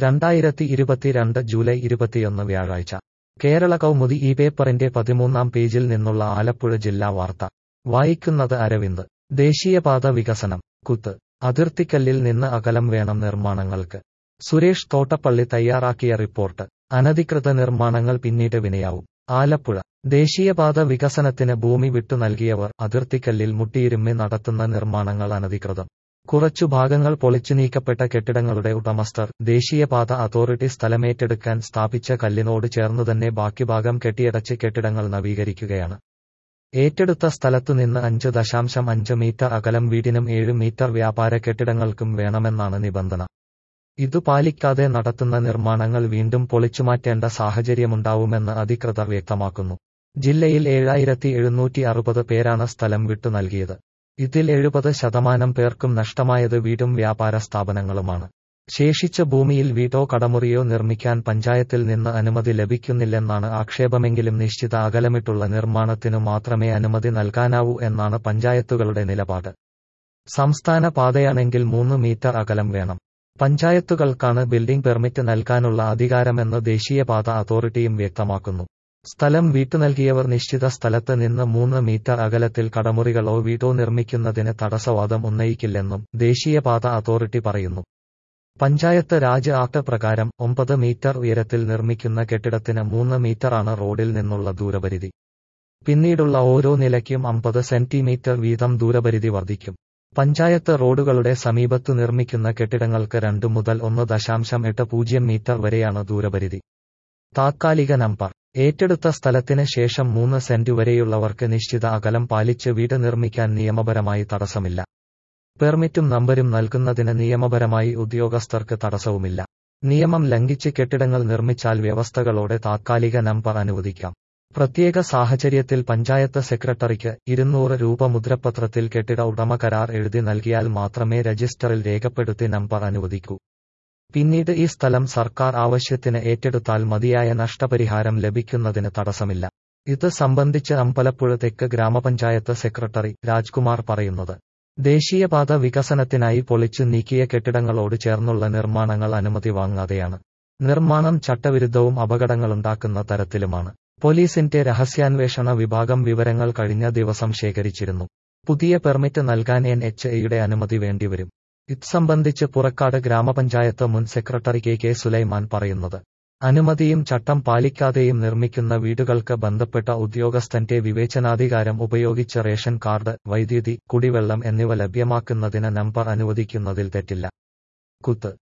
രണ്ടായിരത്തി ഇരുപത്തിരണ്ട് ജൂലൈ ഇരുപത്തിയൊന്ന് വ്യാഴാഴ്ച കേരള കൗമുദി ഈ പേപ്പറിന്റെ പതിമൂന്നാം പേജിൽ നിന്നുള്ള ആലപ്പുഴ ജില്ലാ വാർത്ത വായിക്കുന്നത് അരവിന്ദ് ദേശീയപാത വികസനം കുത്ത് അതിർത്തിക്കല്ലിൽ നിന്ന് അകലം വേണം നിർമ്മാണങ്ങൾക്ക് സുരേഷ് തോട്ടപ്പള്ളി തയ്യാറാക്കിയ റിപ്പോർട്ട് അനധികൃത നിർമ്മാണങ്ങൾ പിന്നീട് വിനയാവും ആലപ്പുഴ ദേശീയപാത വികസനത്തിന് ഭൂമി വിട്ടു നൽകിയവർ അതിർത്തിക്കല്ലിൽ മുട്ടിയിരുമ്മി നടത്തുന്ന നിർമ്മാണങ്ങൾ അനധികൃതം കുറച്ചു ഭാഗങ്ങൾ പൊളിച്ചു നീക്കപ്പെട്ട കെട്ടിടങ്ങളുടെ ഉടമസ്ഥർ ദേശീയപാത അതോറിറ്റി സ്ഥലമേറ്റെടുക്കാൻ സ്ഥാപിച്ച കല്ലിനോട് ചേർന്നുതന്നെ ബാക്കി ഭാഗം കെട്ടിയടച്ച് കെട്ടിടങ്ങൾ നവീകരിക്കുകയാണ് ഏറ്റെടുത്ത സ്ഥലത്തുനിന്ന് അഞ്ച് ദശാംശം അഞ്ച് മീറ്റർ അകലം വീടിനും ഏഴ് മീറ്റർ വ്യാപാര കെട്ടിടങ്ങൾക്കും വേണമെന്നാണ് നിബന്ധന ഇതു പാലിക്കാതെ നടത്തുന്ന നിർമ്മാണങ്ങൾ വീണ്ടും പൊളിച്ചുമാറ്റേണ്ട സാഹചര്യമുണ്ടാവുമെന്ന് അധികൃതർ വ്യക്തമാക്കുന്നു ജില്ലയിൽ ഏഴായിരത്തി എഴുന്നൂറ്റി അറുപത് പേരാണ് സ്ഥലം വിട്ടു നൽകിയത് ഇതിൽ എഴുപത് ശതമാനം പേർക്കും നഷ്ടമായത് വീടും വ്യാപാര സ്ഥാപനങ്ങളുമാണ് ശേഷിച്ച ഭൂമിയിൽ വീടോ കടമുറിയോ നിർമ്മിക്കാൻ പഞ്ചായത്തിൽ നിന്ന് അനുമതി ലഭിക്കുന്നില്ലെന്നാണ് ആക്ഷേപമെങ്കിലും നിശ്ചിത അകലമിട്ടുള്ള നിർമ്മാണത്തിനു മാത്രമേ അനുമതി നൽകാനാവൂ എന്നാണ് പഞ്ചായത്തുകളുടെ നിലപാട് സംസ്ഥാന പാതയാണെങ്കിൽ മൂന്ന് മീറ്റർ അകലം വേണം പഞ്ചായത്തുകൾക്കാണ് ബിൽഡിംഗ് പെർമിറ്റ് നൽകാനുള്ള അധികാരമെന്ന് ദേശീയപാത അതോറിറ്റിയും വ്യക്തമാക്കുന്നു സ്ഥലം വീട്ടു നൽകിയവർ നിശ്ചിത സ്ഥലത്ത് നിന്ന് മൂന്ന് മീറ്റർ അകലത്തിൽ കടമുറികളോ വീടോ നിർമ്മിക്കുന്നതിന് തടസ്സവാദം ഉന്നയിക്കില്ലെന്നും ദേശീയപാത അതോറിറ്റി പറയുന്നു പഞ്ചായത്ത് രാജ് ആക്ട് പ്രകാരം ഒമ്പത് മീറ്റർ ഉയരത്തിൽ നിർമ്മിക്കുന്ന കെട്ടിടത്തിന് മൂന്ന് മീറ്ററാണ് റോഡിൽ നിന്നുള്ള ദൂരപരിധി പിന്നീടുള്ള ഓരോ നിലയ്ക്കും അമ്പത് സെന്റിമീറ്റർ വീതം ദൂരപരിധി വർദ്ധിക്കും പഞ്ചായത്ത് റോഡുകളുടെ സമീപത്തു നിർമ്മിക്കുന്ന കെട്ടിടങ്ങൾക്ക് രണ്ടു മുതൽ ഒന്ന് ദശാംശം എട്ട് പൂജ്യം മീറ്റർ വരെയാണ് ദൂരപരിധി താത്കാലിക നമ്പർ ഏറ്റെടുത്ത സ്ഥലത്തിന് ശേഷം മൂന്ന് സെന്റ് വരെയുള്ളവർക്ക് നിശ്ചിത അകലം പാലിച്ച് വീട് നിർമ്മിക്കാൻ നിയമപരമായി തടസ്സമില്ല പെർമിറ്റും നമ്പരും നൽകുന്നതിന് നിയമപരമായി ഉദ്യോഗസ്ഥർക്ക് തടസ്സവുമില്ല നിയമം ലംഘിച്ച് കെട്ടിടങ്ങൾ നിർമ്മിച്ചാൽ വ്യവസ്ഥകളോടെ താത്കാലിക നമ്പർ അനുവദിക്കാം പ്രത്യേക സാഹചര്യത്തിൽ പഞ്ചായത്ത് സെക്രട്ടറിക്ക് ഇരുന്നൂറ് രൂപ മുദ്രപത്രത്തിൽ കെട്ടിട ഉടമ കരാർ എഴുതി നൽകിയാൽ മാത്രമേ രജിസ്റ്ററിൽ രേഖപ്പെടുത്തി നമ്പർ അനുവദിക്കൂ പിന്നീട് ഈ സ്ഥലം സർക്കാർ ആവശ്യത്തിന് ഏറ്റെടുത്താൽ മതിയായ നഷ്ടപരിഹാരം ലഭിക്കുന്നതിന് തടസ്സമില്ല ഇത് സംബന്ധിച്ച് അമ്പലപ്പുഴ തെക്ക് ഗ്രാമപഞ്ചായത്ത് സെക്രട്ടറി രാജ്കുമാർ പറയുന്നത് ദേശീയപാത വികസനത്തിനായി പൊളിച്ചു നീക്കിയ കെട്ടിടങ്ങളോട് ചേർന്നുള്ള നിർമ്മാണങ്ങൾ അനുമതി വാങ്ങാതെയാണ് നിർമ്മാണം ചട്ടവിരുദ്ധവും അപകടങ്ങളുണ്ടാക്കുന്ന തരത്തിലുമാണ് പോലീസിന്റെ രഹസ്യാന്വേഷണ വിഭാഗം വിവരങ്ങൾ കഴിഞ്ഞ ദിവസം ശേഖരിച്ചിരുന്നു പുതിയ പെർമിറ്റ് നൽകാൻ എൻ എച്ച് എയുടെ അനുമതി വേണ്ടിവരും ഇത് സംബന്ധിച്ച് പുറക്കാട് ഗ്രാമപഞ്ചായത്ത് മുൻ സെക്രട്ടറി കെ കെ സുലൈമാൻ പറയുന്നത് അനുമതിയും ചട്ടം പാലിക്കാതെയും നിർമ്മിക്കുന്ന വീടുകൾക്ക് ബന്ധപ്പെട്ട ഉദ്യോഗസ്ഥന്റെ വിവേചനാധികാരം ഉപയോഗിച്ച് റേഷൻ കാർഡ് വൈദ്യുതി കുടിവെള്ളം എന്നിവ ലഭ്യമാക്കുന്നതിന് നമ്പർ അനുവദിക്കുന്നതിൽ തെറ്റില്ല കുത്ത്